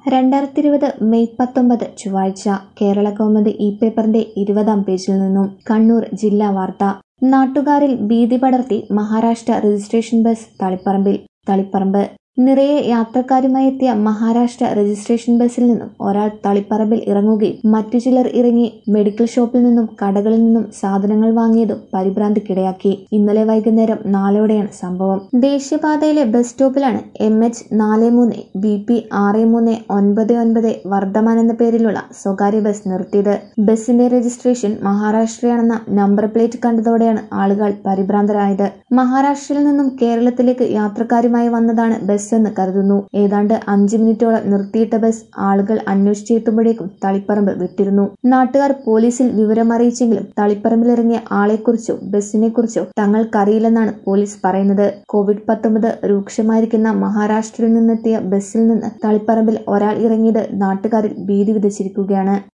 രണ്ടായിരത്തി ഇരുപത് മെയ് പത്തൊമ്പത് ചൊവ്വാഴ്ച കേരള കൗമുദി ഇ പേപ്പറിന്റെ ഇരുപതാം പേജിൽ നിന്നും കണ്ണൂർ ജില്ലാ വാർത്ത നാട്ടുകാരിൽ ഭീതി പടർത്തി മഹാരാഷ്ട്ര രജിസ്ട്രേഷൻ ബസ് തളിപ്പറമ്പിൽ തളിപ്പറമ്പ് നിറയെ യാത്രക്കാരുമായി എത്തിയ മഹാരാഷ്ട്ര രജിസ്ട്രേഷൻ ബസ്സിൽ നിന്നും ഒരാൾ തളിപ്പറമ്പിൽ ഇറങ്ങുകയും മറ്റു ചിലർ ഇറങ്ങി മെഡിക്കൽ ഷോപ്പിൽ നിന്നും കടകളിൽ നിന്നും സാധനങ്ങൾ വാങ്ങിയതും പരിഭ്രാന്തിക്കിടയാക്കി ഇന്നലെ വൈകുന്നേരം നാലോടെയാണ് സംഭവം ദേശീയപാതയിലെ ബസ് സ്റ്റോപ്പിലാണ് എം എച്ച് നാല് മൂന്ന് ബി പി ആറ് മൂന്ന് ഒൻപത് ഒൻപത് വർദ്ധമാൻ എന്ന പേരിലുള്ള സ്വകാര്യ ബസ് നിർത്തിയത് ബസിന്റെ രജിസ്ട്രേഷൻ മഹാരാഷ്ട്രയാണെന്ന നമ്പർ പ്ലേറ്റ് കണ്ടതോടെയാണ് ആളുകൾ പരിഭ്രാന്തരായത് മഹാരാഷ്ട്രയിൽ നിന്നും കേരളത്തിലേക്ക് യാത്രക്കാരുമായി വന്നതാണ് ബസ് എന്ന് കരുതുന്നു ഏതാണ്ട് അഞ്ചു മിനിറ്റോളം നിർത്തിയിട്ട ബസ് ആളുകൾ അന്വേഷിച്ചെത്തുമ്പോഴേക്കും തളിപ്പറമ്പ് വിട്ടിരുന്നു നാട്ടുകാർ പോലീസിൽ വിവരമറിയിച്ചെങ്കിലും തളിപ്പറമ്പിലിറങ്ങിയ ആളെക്കുറിച്ചോ ബസ്സിനെക്കുറിച്ചോ തങ്ങൾക്കറിയില്ലെന്നാണ് പോലീസ് പറയുന്നത് കോവിഡ് പത്തൊമ്പത് രൂക്ഷമായിരിക്കുന്ന മഹാരാഷ്ട്രയിൽ നിന്നെത്തിയ ബസ്സിൽ നിന്ന് തളിപ്പറമ്പിൽ ഒരാൾ ഇറങ്ങിയത് നാട്ടുകാരിൽ ഭീതി വിതച്ചിരിക്കുകയാണ്